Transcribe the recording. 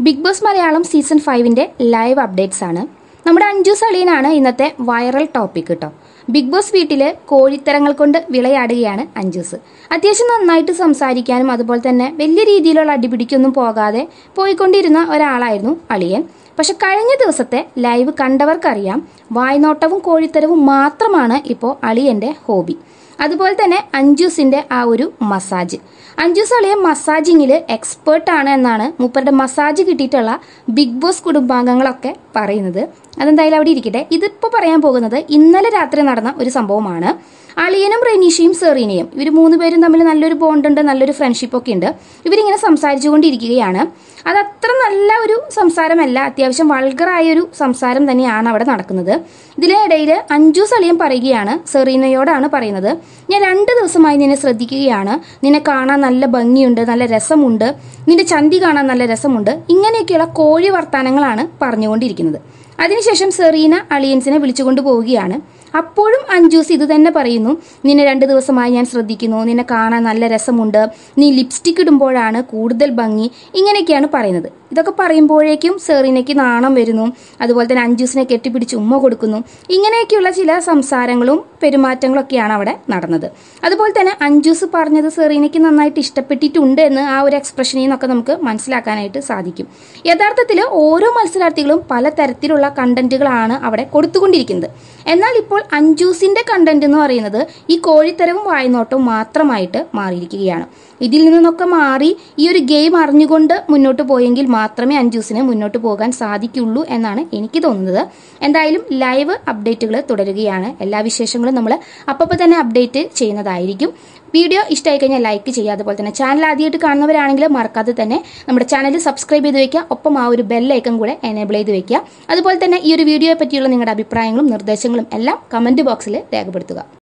big boss Malayalam season ഫൈവിന്റെ live updates ആണ് നമ്മുടെ അഞ്ജു സളീനാണ് ഇന്നത്തെ വൈറൽ ടോപ്പിക് കേട്ടോ ബിഗ് ബോസ് വീട്ടില് കോഴിത്തരങ്ങൾ കൊണ്ട് വിളയാടുകയാണ് അഞ്ജൂസ് അത്യാവശ്യം നന്നായിട്ട് സംസാരിക്കാനും അതുപോലെ തന്നെ വലിയ രീതിയിലുള്ള അടിപിടിക്കൊന്നും പോകാതെ പോയിക്കൊണ്ടിരുന്ന ഒരാളായിരുന്നു അളിയൻ പക്ഷെ കഴിഞ്ഞ ദിവസത്തെ ലൈവ് കണ്ടവർക്കറിയാം വായ്നോട്ടവും കോഴിത്തരവും മാത്രമാണ് ഇപ്പോൾ അളിയന്റെ ഹോബി അതുപോലെ തന്നെ അഞ്ജൂസിന്റെ ആ ഒരു മസാജ് അഞ്ജൂസ് അളിയ മസാജിങ്ങിൽ എക്സ്പേർട്ട് ആണ് എന്നാണ് മൂപ്പരുടെ മസാജ് കിട്ടിയിട്ടുള്ള ബിഗ് ബോസ് കുടുംബാംഗങ്ങളൊക്കെ പറയുന്നത് അതെന്തായാലും അവിടെ ഇരിക്കട്ടെ ഇതിപ്പോൾ പറയാൻ പോകുന്നത് ഇന്നലെ രാത്രി നടന്ന ഒരു സംഭവമാണ് അളിയനും റെനീഷയും സെറീനയും ഇവർ മൂന്ന് പേരും തമ്മിൽ നല്ലൊരു ബോണ്ട് ഉണ്ട് നല്ലൊരു ഫ്രണ്ട്ഷിപ്പ് ഒക്കെ ഉണ്ട് ഇവരിങ്ങനെ സംസാരിച്ചുകൊണ്ടിരിക്കുകയാണ് അത് അത്ര നല്ല ഒരു സംസാരമല്ല അത്യാവശ്യം വൾഗറായ ഒരു സംസാരം തന്നെയാണ് അവിടെ നടക്കുന്നത് ഇതിനിടയിൽ അഞ്ജു സളിയം പറയുകയാണ് സെറീനയോടാണ് പറയുന്നത് ഞാൻ രണ്ട് ദിവസമായി നിന്നെ ശ്രദ്ധിക്കുകയാണ് നിന്നെ കാണാൻ നല്ല ഭംഗിയുണ്ട് നല്ല രസമുണ്ട് നിന്റെ ചന്തി കാണാൻ നല്ല രസമുണ്ട് ഇങ്ങനെയൊക്കെയുള്ള കോഴി വർത്താനങ്ങളാണ് പറഞ്ഞുകൊണ്ടിരിക്കുന്നത് അതിനുശേഷം സെറീന അളിയൻസിനെ വിളിച്ചുകൊണ്ട് പോവുകയാണ് അപ്പോഴും അഞ്ജൂസ് ഇത് തന്നെ പറയുന്നു നിന്നെ രണ്ട് ദിവസമായി ഞാൻ ശ്രദ്ധിക്കുന്നു നിന്നെ കാണാൻ നല്ല രസമുണ്ട് നീ ലിപ്സ്റ്റിക് ഇടുമ്പോഴാണ് കൂടുതൽ ഭംഗി ഇങ്ങനെയൊക്കെയാണ് പറയുന്നത് ഇതൊക്കെ പറയുമ്പോഴേക്കും സെറീനയ്ക്ക് നാണം വരുന്നു അതുപോലെ തന്നെ അഞ്ജൂസിനെ കെട്ടിപ്പിടിച്ച് ഉമ്മ കൊടുക്കുന്നു ഇങ്ങനെയൊക്കെയുള്ള ചില സംസാരങ്ങളും പെരുമാറ്റങ്ങളൊക്കെയാണ് അവിടെ നടന്നത് അതുപോലെ തന്നെ അഞ്ജൂസ് പറഞ്ഞത് സെറീനയ്ക്ക് നന്നായിട്ട് ഇഷ്ടപ്പെട്ടിട്ടുണ്ട് എന്ന് ആ ഒരു എക്സ്പ്രഷനിൽ നിന്നൊക്കെ നമുക്ക് മനസ്സിലാക്കാനായിട്ട് സാധിക്കും യഥാർത്ഥത്തിൽ ഓരോ മത്സരാർത്ഥികളും പലതരത്തിലുള്ള കണ്ടന്റുകളാണ് അവിടെ കൊടുത്തുകൊണ്ടിരിക്കുന്നത് എന്നാൽ ഇപ്പോൾ അഞ്ജൂസിന്റെ കണ്ടന്റ് എന്ന് പറയുന്നത് ഈ കോഴിത്തരവും വായ്നോട്ടവും മാത്രമായിട്ട് മാറിയിരിക്കുകയാണ് ഇതിൽ നിന്നൊക്കെ മാറി ഈ ഒരു ഗെയിം അറിഞ്ഞുകൊണ്ട് മുന്നോട്ട് പോയെങ്കിൽ മാത്രമേ അഞ്ജൂസിന് മുന്നോട്ട് പോകാൻ സാധിക്കുള്ളൂ എന്നാണ് എനിക്ക് തോന്നുന്നത് എന്തായാലും ലൈവ് അപ്ഡേറ്റുകൾ തുടരുകയാണ് എല്ലാ വിശേഷങ്ങളും നമ്മൾ അപ്പോൾ തന്നെ അപ്ഡേറ്റ് ചെയ്യുന്നതായിരിക്കും വീഡിയോ ഇഷ്ടമായി കഴിഞ്ഞാൽ ലൈക്ക് ചെയ്യുക അതുപോലെ തന്നെ ചാനൽ ആദ്യമായിട്ട് കാണുന്നവരാണെങ്കിൽ മറക്കാതെ തന്നെ നമ്മുടെ ചാനൽ സബ്സ്ക്രൈബ് ചെയ്ത് വെക്കുക ഒപ്പം ആ ഒരു ബെല്ലൈക്കൺ കൂടെ എനേബിൾ ചെയ്ത് വെക്കുക അതുപോലെ തന്നെ ഈ ഒരു വീഡിയോയെ പറ്റിയുള്ള നിങ്ങളുടെ അഭിപ്രായങ്ങളും നിർദ്ദേശങ്ങളും എല്ലാം കമന്റ് ബോക്സിൽ രേഖപ്പെടുത്തുക